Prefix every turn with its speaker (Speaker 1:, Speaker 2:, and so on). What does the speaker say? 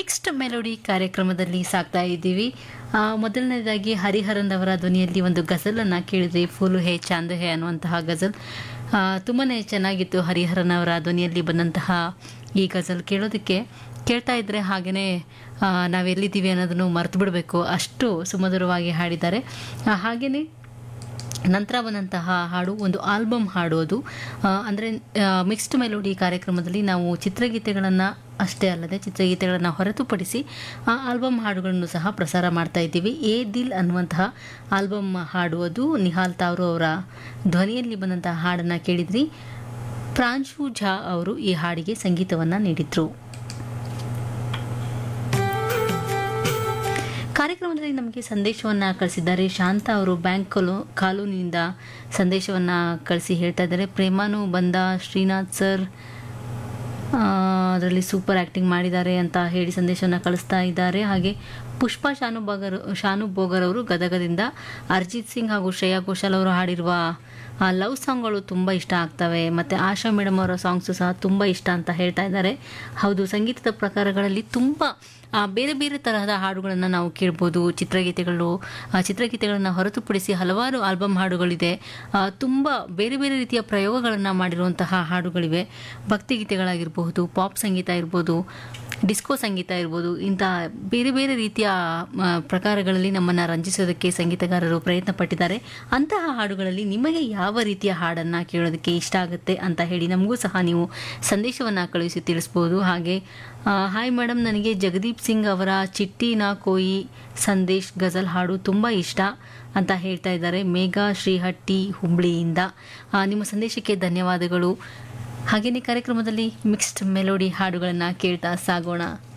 Speaker 1: mixed melody ಕಾರ್ಯಕ್ರಮದಲ್ಲಿ ಸಾಕ್ತಾ ಇದ್ದೀವಿ ಆ, ಮೊದಲನೇದಾಗಿ ಹರಿಹರನ್ ಅವರ ಧ್ವನಿಯಲ್ಲಿ ಒಂದು ಗಜಲನ್ನು ಕೇಳಿದ್ರಿ ಫುಲ್ ಹೇ ಚಾಂದ್ ಹೇ ಅನ್ನುವಂತಹ ಗಜಲ್ ತುಂಬಾ ಚೆನ್ನಾಗಿತ್ತು ಹರಿಹರನ್ ಅವರ ಧ್ವನಿಯಲ್ಲಿ ಬಂದಂತಹ ಈ ಗಜಲ್ ಕೇಳೋದಕ್ಕೆ ಕೇಳ್ತಾ ಇದ್ರೆ ಹಾಗೆಯೇ ನಾವೆಲ್ಲಿದ್ದೀವಿ ಅನ್ನೋದನ್ನು ಮರೆತು ಬಿಡಬೇಕು ಅಷ್ಟು ಸುಮಧುರವಾಗಿ ಹಾಡಿದ್ದಾರೆ ಹಾಗೆಯೇ ನಂತರ ಬಂದಂತಹ ಹಾಡು ಒಂದು ಆಲ್ಬಮ್ ಹಾಡು ಅದು ಆ, ಅಂದರೆ ಮಿಕ್ಸ್ಡ್ ಮೆಲೋಡಿ ಕಾರ್ಯಕ್ರಮದಲ್ಲಿ ನಾವು ಚಿತ್ರಗೀತೆಗಳನ್ನು ಅಷ್ಟೇ ಅಲ್ಲದೆ ಚಿತ್ರಗೀತೆಗಳನ್ನು ಹೊರತುಪಡಿಸಿ ಆ ಆಲ್ಬಮ್ ಹಾಡುಗಳನ್ನು ಸಹ ಪ್ರಸಾರ ಮಾಡ್ತಾ ಇದ್ದೀವಿ ಎ ದಿಲ್ ಅನ್ನುವಂತಹ ಆಲ್ಬಮ್ ಹಾಡು ಅದು ನಿಹಾಲ್ ತಾವ್ರು ಅವರ ಧ್ವನಿಯಲ್ಲಿ ಬಂದಂತಹ ಹಾಡನ್ನು ಕೇಳಿದ್ರಿ ಪ್ರಾಂಶು ಝಾ ಅವರು ಈ ಹಾಡಿಗೆ ಸಂಗೀತವನ್ನು ನೀಡಿದ್ರು ಕಾರ್ಯಕ್ರಮದಲ್ಲಿ ನಮಗೆ ಸಂದೇಶವನ್ನು ಕಳಿಸಿದ್ದಾರೆ ಶಾಂತ ಅವರು ಬ್ಯಾಂಕ್ ಕಾಲೋ ಕಾಲೋನಿಯಿಂದ ಸಂದೇಶವನ್ನು ಕಳಿಸಿ ಹೇಳ್ತಾ ಇದ್ದಾರೆ ಪ್ರೇಮಾನು ಬಂದ ಶ್ರೀನಾಥ್ ಸರ್ ಅದರಲ್ಲಿ ಸೂಪರ್ ಆ್ಯಕ್ಟಿಂಗ್ ಮಾಡಿದ್ದಾರೆ ಅಂತ ಹೇಳಿ ಸಂದೇಶವನ್ನು ಕಳಿಸ್ತಾ ಇದ್ದಾರೆ ಹಾಗೆ ಪುಷ್ಪಾ ಶಾನು ಬಗರ್ ಶಾನು ಬೋಗರ್ ಅವರು ಗದಗದಿಂದ ಅರ್ಜಿತ್ ಸಿಂಗ್ ಹಾಗೂ ಶ್ರೇಯಾ ಘೋಷಾಲ್ ಅವರು ಹಾಡಿರುವ ಆ ಲವ್ ಸಾಂಗ್ಗಳು ತುಂಬ ಇಷ್ಟ ಆಗ್ತವೆ ಮತ್ತು ಆಶಾ ಮೇಡಮ್ ಅವರ ಸಾಂಗ್ಸು ಸಹ ತುಂಬ ಇಷ್ಟ ಅಂತ ಹೇಳ್ತಾ ಇದ್ದಾರೆ ಹೌದು ಸಂಗೀತದ ಪ್ರಕಾರಗಳಲ್ಲಿ ತುಂಬ ಆ, ಬೇರೆ ಬೇರೆ ತರಹದ ಹಾಡುಗಳನ್ನು ನಾವು ಕೇಳ್ಬೋದು ಚಿತ್ರಗೀತೆಗಳು ಆ, ಚಿತ್ರಗೀತೆಗಳನ್ನು ಹೊರತುಪಡಿಸಿ ಹಲವಾರು ಆಲ್ಬಮ್ ಹಾಡುಗಳಿದೆ ಆ, ತುಂಬ ಬೇರೆ ಬೇರೆ ರೀತಿಯ ಪ್ರಯೋಗಗಳನ್ನು ಮಾಡಿರುವಂತಹ ಹಾಡುಗಳಿವೆ ಭಕ್ತಿಗೀತೆಗಳಾಗಿರಬಹುದು ಪಾಪ್ ಸಂಗೀತ ಇರ್ಬೋದು ಡಿಸ್ಕೋ ಸಂಗೀತ ಇರ್ಬೋದು ಇಂಥ ಬೇರೆ ಬೇರೆ ರೀತಿಯ ಆ, ಪ್ರಕಾರಗಳಲ್ಲಿ ನಮ್ಮನ್ನು ರಂಜಿಸೋದಕ್ಕೆ ಸಂಗೀತಗಾರರು ಪ್ರಯತ್ನ ಪಟ್ಟಿದ್ದಾರೆ ಅಂತಹ ಹಾಡುಗಳಲ್ಲಿ ನಿಮಗೆ ಯಾವ ರೀತಿಯ ಹಾಡನ್ನು ಕೇಳೋದಕ್ಕೆ ಇಷ್ಟ ಆಗುತ್ತೆ ಅಂತ ಹೇಳಿ ನಮಗೂ ಸಹ ನೀವು ಸಂದೇಶವನ್ನು ಕಳುಹಿಸಿ ತಿಳಿಸ್ಬೋದು ಹಾಗೆ ಆ, ಹಾಯ್ ಮೇಡಮ್ ನನಗೆ ಜಗದೀಪ್ ಸಿಂಗ್ ಅವರ ಚಿಟ್ಟಿ ನಾ ಕೋಯಿ ಸಂದೇಶ್ ಗಜಲ್ ಹಾಡು ತುಂಬ ಇಷ್ಟ ಅಂತ ಹೇಳ್ತಾ ಇದ್ದಾರೆ ಮೇಘಾ ಶ್ರೀಹಟ್ಟಿ ಹುಬ್ಳಿಯಿಂದ ಆ, ನಿಮ್ಮ ಸಂದೇಶಕ್ಕೆ ಧನ್ಯವಾದಗಳು ಹಾಗೆಯೇ ಕಾರ್ಯಕ್ರಮದಲ್ಲಿ ಮಿಕ್ಸ್ಡ್ ಮೆಲೋಡಿ ಹಾಡುಗಳನ್ನು ಕೇಳ್ತಾ ಸಾಗೋಣ